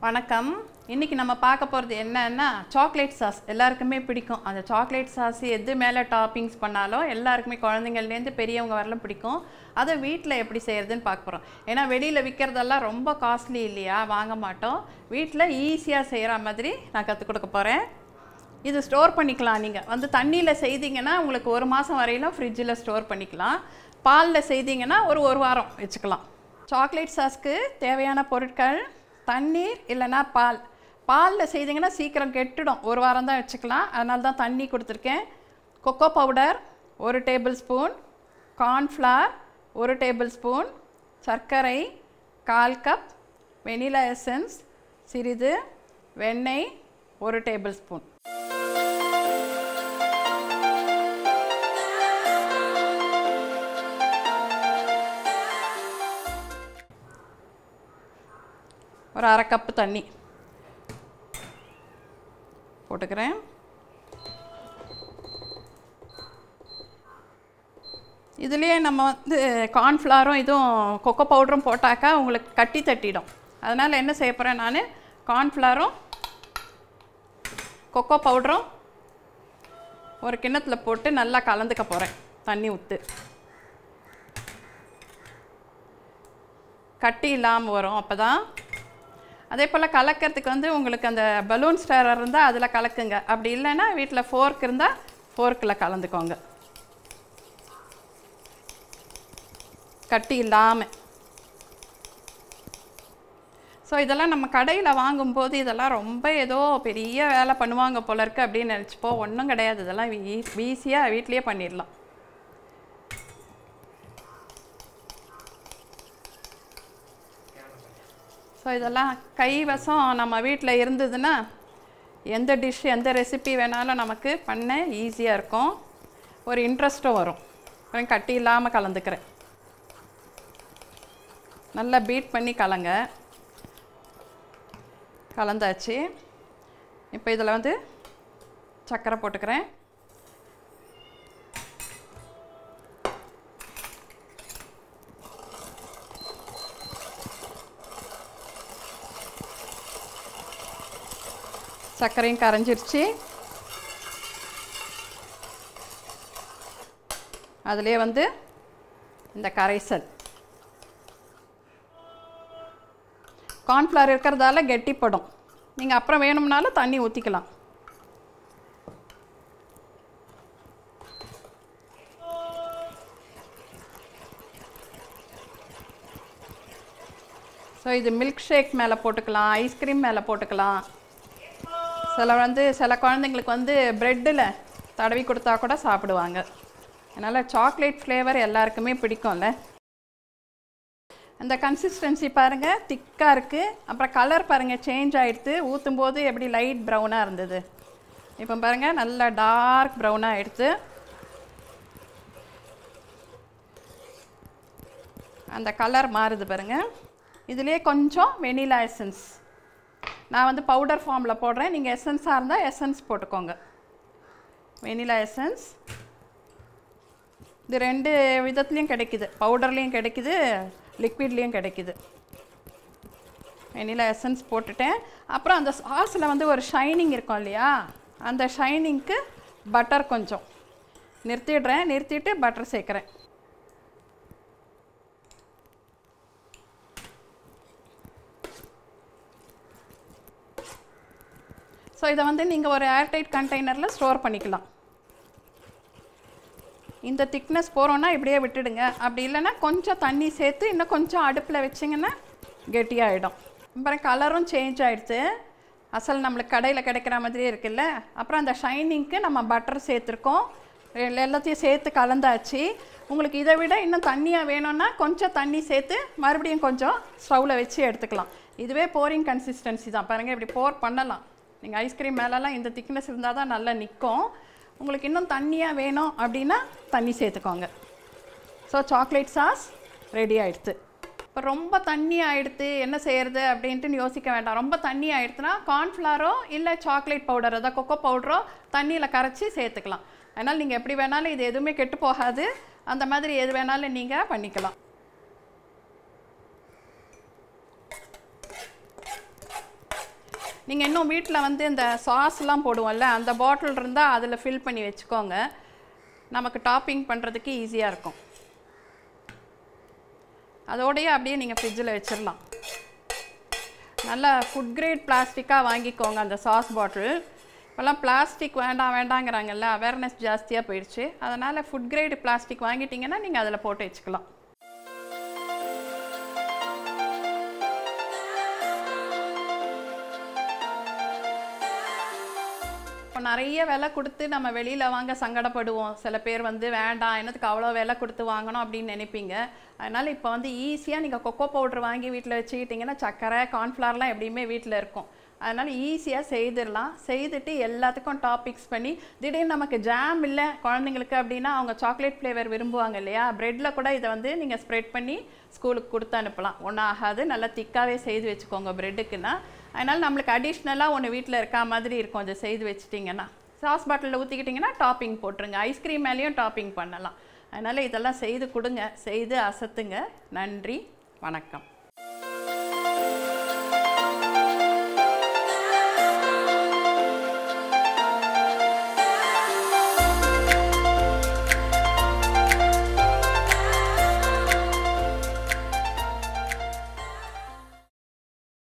வணக்கம் இன்றைக்கி நம்ம பார்க்க போகிறது என்னன்னா சாக்லேட் சாஸ் எல்லாருக்குமே பிடிக்கும் அந்த சாக்லேட் சாஸ் எது மேலே டாப்பிங்ஸ் பண்ணாலும் எல்லாருக்குமே குழந்தைங்கள்லேருந்து பெரியவங்க வரலும் பிடிக்கும் அதை வீட்டில் எப்படி செய்கிறதுன்னு பார்க்க போகிறோம் ஏன்னா வெளியில் விற்கிறதெல்லாம் ரொம்ப காஸ்ட்லி இல்லையா வாங்க மாட்டோம் வீட்டில் ஈஸியாக செய்கிற மாதிரி நான் கற்றுக் கொடுக்க போகிறேன் இது ஸ்டோர் பண்ணிக்கலாம் நீங்கள் வந்து தண்ணியில் செய்தீங்கன்னா உங்களுக்கு ஒரு மாதம் வரையிலும் ஃப்ரிட்ஜில் ஸ்டோர் பண்ணிக்கலாம் பாலில் செய்தீங்கன்னா ஒரு ஒரு வாரம் வச்சுக்கலாம் சாக்லேட் சாஸ்க்கு தேவையான பொருட்கள் தண்ணீர் இல்லைன்னா பால் பாலில் செய்தீங்கன்னா சீக்கிரம் கெட்டுடும் ஒரு வாரம் தான் வச்சுக்கலாம் அதனால தான் தண்ணி கொடுத்துருக்கேன் கொக்கோ பவுடர் ஒரு டேபிள் ஸ்பூன் கார்ன்ஃப்ளவர் ஒரு டேபிள் ஸ்பூன் சர்க்கரை கால் கப் வெனிலா எசன்ஸ் சிறிது வெண்ணெய் ஒரு டேபிள் ஸ்பூன் ஒரு அரை கப்பு தண்ணி போட்டுக்கிறேன் இதுலேயே நம்ம வந்து கார்ன்ஃப்ளவரும் இதுவும் கொக்கோ பவுடரும் போட்டாக்கா உங்களுக்கு கட்டி தட்டிடும் அதனால் என்ன செய்ய போகிறேன் நான் கார்ன்ஃப்ளவரும் கொக்கோ பவுடரும் ஒரு கிண்ணத்தில் போட்டு நல்லா கலந்துக்க போகிறேன் தண்ணி ஊற்று கட்டி இல்லாமல் வரும் அப்போ தான் அதே போல் கலக்கிறதுக்கு வந்து உங்களுக்கு அந்த பலூன் ஸ்டாரர் இருந்தால் அதில் கலக்குங்க அப்படி இல்லைன்னா வீட்டில் ஃபோர்க் இருந்தால் ஃபோர்க்கில் கலந்துக்கோங்க கட்டி இல்லாமல் ஸோ இதெல்லாம் நம்ம கடையில் வாங்கும்போது இதெல்லாம் ரொம்ப ஏதோ பெரிய வேலை பண்ணுவாங்க போல இருக்கு அப்படின்னு நினச்சிப்போம் ஒன்றும் கிடையாது இதெல்லாம் ஈஸியாக வீட்லேயே பண்ணிடலாம் ஸோ இதெல்லாம் கைவசம் நம்ம வீட்டில் இருந்ததுன்னா எந்த டிஷ் எந்த ரெசிபி வேணாலும் நமக்கு பண்ண ஈஸியாக இருக்கும் ஒரு இன்ட்ரெஸ்ட்டும் வரும் அப்புறம் கட்டி இல்லாமல் கலந்துக்கிறேன் நல்லா பீட் பண்ணி கலங்க கலந்தாச்சு இப்போ இதில் வந்து சர்க்கரை போட்டுக்கிறேன் சர்க்கரையும் கரைஞ்சிருச்சு அதிலே வந்து இந்த கரைசல் கார்ன்ஃப்ளவர் இருக்கிறதால கெட்டிப்படும் நீங்கள் அப்புறம் வேணும்னாலும் தண்ணி ஊற்றிக்கலாம் ஸோ இது மில்க் ஷேக் மேலே போட்டுக்கலாம் ஐஸ்கிரீம் மேலே போட்டுக்கலாம் சில வந்து சில குழந்தைங்களுக்கு வந்து ப்ரெட்டில் தடவி கொடுத்தா கூட சாப்பிடுவாங்க அதனால் சாக்லேட் ஃப்ளேவர் எல்லாருக்குமே பிடிக்கும்ல அந்த கன்சிஸ்டன்சி பாருங்கள் திக்காக இருக்குது அப்புறம் கலர் பாருங்கள் சேஞ்ச் ஆகிடுது ஊற்றும் போது எப்படி லைட் ப்ரௌனாக இருந்தது இப்போ பாருங்கள் நல்லா டார்க் ப்ரௌனாக ஆகிடுது அந்த கலர் மாறுது பாருங்கள் இதுலேயே கொஞ்சம் வெனிலா எசன்ஸ் நான் வந்து பவுடர் ஃபார்மில் போடுறேன் நீங்கள் எசன்ஸாக இருந்தால் எசன்ஸ் போட்டுக்கோங்க வெனிலா எசன்ஸ் இது ரெண்டு விதத்துலேயும் கிடைக்குது பவுடர்லேயும் கிடைக்குது லிக்விட்லேயும் கிடைக்குது வெனிலா எசன்ஸ் போட்டுட்டேன் அப்புறம் அந்த சாஸில் வந்து ஒரு ஷைனிங் இருக்கும் இல்லையா அந்த ஷைனிங்க்கு பட்டர் கொஞ்சம் நிறுத்திடுறேன் நிறுத்திட்டு பட்டர் சேர்க்குறேன் ஸோ இதை வந்து நீங்கள் ஒரு ஏர்டைட் கண்டெய்னரில் ஸ்டோர் பண்ணிக்கலாம் இந்த திக்னஸ் போகிறோன்னா இப்படியே விட்டுடுங்க அப்படி இல்லைன்னா கொஞ்சம் தண்ணி சேர்த்து இன்னும் கொஞ்சம் அடுப்பில் வச்சிங்கன்னா கெட்டியாகிடும் அப்புறம் கலரும் சேஞ்ச் ஆகிடுது அசல் நம்மளுக்கு கடையில் கிடைக்கிற மாதிரியே இருக்குல்ல அப்புறம் அந்த ஷைனிங்க்கு நம்ம பட்டர் சேர்த்துருக்கோம் எல்லாத்தையும் சேர்த்து கலந்தாச்சு உங்களுக்கு இதை விட இன்னும் தண்ணியாக வேணும்னா கொஞ்சம் தண்ணி சேர்த்து மறுபடியும் கொஞ்சம் ஸ்டவ்வில் வச்சு எடுத்துக்கலாம் இதுவே போரிங் கன்சிஸ்டன்சி தான் பாருங்கள் இப்படி போர் பண்ணலாம் நீங்கள் ஐஸ்கிரீம் மேலெலாம் இந்த திக்னஸ் இருந்தால் தான் நல்லா நிற்கும் உங்களுக்கு இன்னும் தண்ணியாக வேணும் அப்படின்னா தண்ணி சேர்த்துக்கோங்க ஸோ சாக்லேட் சாஸ் ரெடி ஆகிடுது இப்போ ரொம்ப தண்ணி ஆகிடுது என்ன செய்யறது அப்படின்ட்டு யோசிக்க வேண்டாம் ரொம்ப தண்ணி ஆகிடுதுன்னா கார்ன்ஃப்ளாரோ இல்லை சாக்லேட் பவுடர் அதாவது கொக்கோ பவுடரோ தண்ணியில் கரைச்சி சேர்த்துக்கலாம் அதனால் நீங்கள் எப்படி வேணாலும் இது எதுவுமே கெட்டு போகாது அந்த மாதிரி எது வேணாலும் நீங்கள் பண்ணிக்கலாம் நீங்கள் இன்னும் வீட்டில் வந்து இந்த சாஸ்லாம் போடுவோம்ல அந்த பாட்டில் இருந்தால் அதில் ஃபில் பண்ணி வச்சுக்கோங்க நமக்கு டாப்பிங் பண்ணுறதுக்கு ஈஸியாக இருக்கும் அதோடயே அப்படியே நீங்கள் ஃப்ரிட்ஜில் வச்சிடலாம் நல்ல ஃபுட் கிரேட் பிளாஸ்டிக்காக வாங்கிக்கோங்க அந்த சாஸ் பாட்டில் இப்போல்லாம் பிளாஸ்டிக் வேண்டாம் வேண்டாங்கிறாங்கல்ல அவேர்னஸ் ஜாஸ்தியாக போயிடுச்சு அதனால் ஃபுட் கிரேட் பிளாஸ்டிக் வாங்கிட்டீங்கன்னா நீங்கள் அதில் போட்டு வச்சுக்கலாம் இப்போ நிறைய விலை கொடுத்து நம்ம வெளியில் வாங்க சங்கடப்படுவோம் சில பேர் வந்து வேண்டாம் என்னத்துக்கு அவ்வளோ விலை கொடுத்து வாங்கணும் அப்படின்னு நினைப்பீங்க அதனால் இப்போ வந்து ஈஸியாக நீங்கள் கொக்கோ பவுடர் வாங்கி வீட்டில் வச்சுக்கிட்டிங்கன்னா சர்க்கரை கார்ன்ஃப்ளவர்லாம் எப்படியுமே வீட்டில் இருக்கும் அதனால் ஈஸியாக செய்திடலாம் செய்துட்டு எல்லாத்துக்கும் டாபிக்ஸ் பண்ணி திடீர்னு நமக்கு ஜாம் இல்லை குழந்தைங்களுக்கு அப்படின்னா அவங்க சாக்லேட் ஃப்ளேவர் விரும்புவாங்க இல்லையா ப்ரெட்டில் கூட இதை வந்து நீங்கள் ஸ்ப்ரெட் பண்ணி ஸ்கூலுக்கு கொடுத்து அனுப்பலாம் ஒன்றும் ஆகாது நல்லா திக்காகவே செய்து வச்சுக்கோங்க ப்ரெட்டுக்குன்னா அதனால் நம்மளுக்கு அடிஷ்னலாக ஒன்று வீட்டில் இருக்கா மாதிரி இருக்கும் அதை செய்து வச்சிட்டிங்கன்னா சாஸ் பாட்டிலில் ஊற்றிக்கிட்டிங்கன்னா டாப்பிங் போட்டுருங்க ஐஸ்கிரீம் மேலேயும் டாப்பிங் பண்ணலாம் அதனால் இதெல்லாம் செய்து கொடுங்க செய்து அசத்துங்க நன்றி வணக்கம்